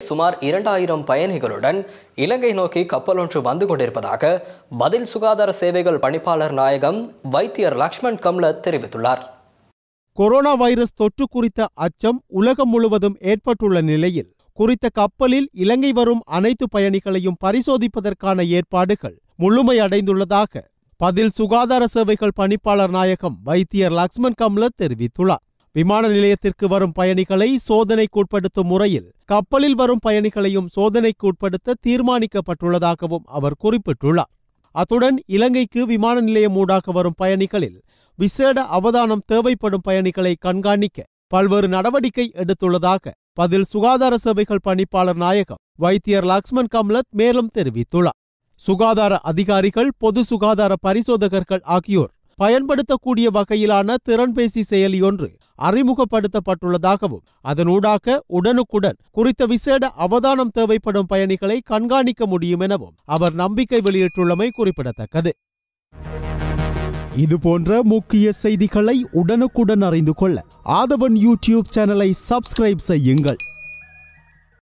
சுமார் இரண்டாயிரம் பயணிகளுடன் இலங்கை நோக்கி கப்பல் ஒன்று வந்து கொண்டிருப்பதாக பதில் சுகாதார சேவைகள் பணிப்பாளர் நாயகம் வைத்தியர் லக்ஷ்மண் கம்ல தெரிவித்துள்ளார் கொரோனா வைரஸ் தொற்று குறித்த அச்சம் உலகம் முழுவதும் ஏற்பட்டுள்ள நிலையில் குறித்த கப்பலில் இலங்கை வரும் அனைத்து பயணிகளையும் பரிசோதிப்பதற்கான ஏற்பாடுகள் முழுமையடைந்துள்ளதாக பதில் சுகாதார சேவைகள் பணிப்பாளர் நாயகம் வைத்தியர் லக்ஷ்மண் கம்ல தெரிவித்துள்ளார் விமான நிலையத்திற்கு வரும் பயணிகளை சோதனைக்குட்படுத்தும் முறையில் கப்பலில் வரும் பயணிகளையும் சோதனைக்குட்படுத்த தீர்மானிக்கப்பட்டுள்ளதாகவும் அவர் குறிப்பிட்டுள்ளார் அத்துடன் இலங்கைக்கு விமான நிலையம் ஊடாக வரும் பயணிகளில் விசேட அவதானம் தேவைப்படும் பயணிகளை கண்காணிக்க பல்வேறு நடவடிக்கை எடுத்துள்ளதாக பதில் சுகாதார சேவைகள் பணிப்பாளர் நாயகம் வைத்தியர் லக்ஷ்மண் கம்லத் மேலும் தெரிவித்துள்ளார் சுகாதார அதிகாரிகள் பொது சுகாதார பரிசோதகர்கள் ஆகியோர் பயன்படுத்தக்கூடிய வகையிலான திறன்பேசி செயலியொன்று அறிமுகப்படுத்தப்பட்டுள்ளதாகவும் அதனூடாக உடனுக்குடன் குறித்த விசேட அவதானம் தேவைப்படும் பயணிகளை கண்காணிக்க முடியும் எனவும் அவர் நம்பிக்கை வெளியிட்டுள்ளமை குறிப்பிடத்தக்கது இதுபோன்ற முக்கிய செய்திகளை உடனுக்குடன் அறிந்து கொள்ள ஆதவன் யூடியூப் சேனலை சப்ஸ்கிரைப் செய்யுங்கள்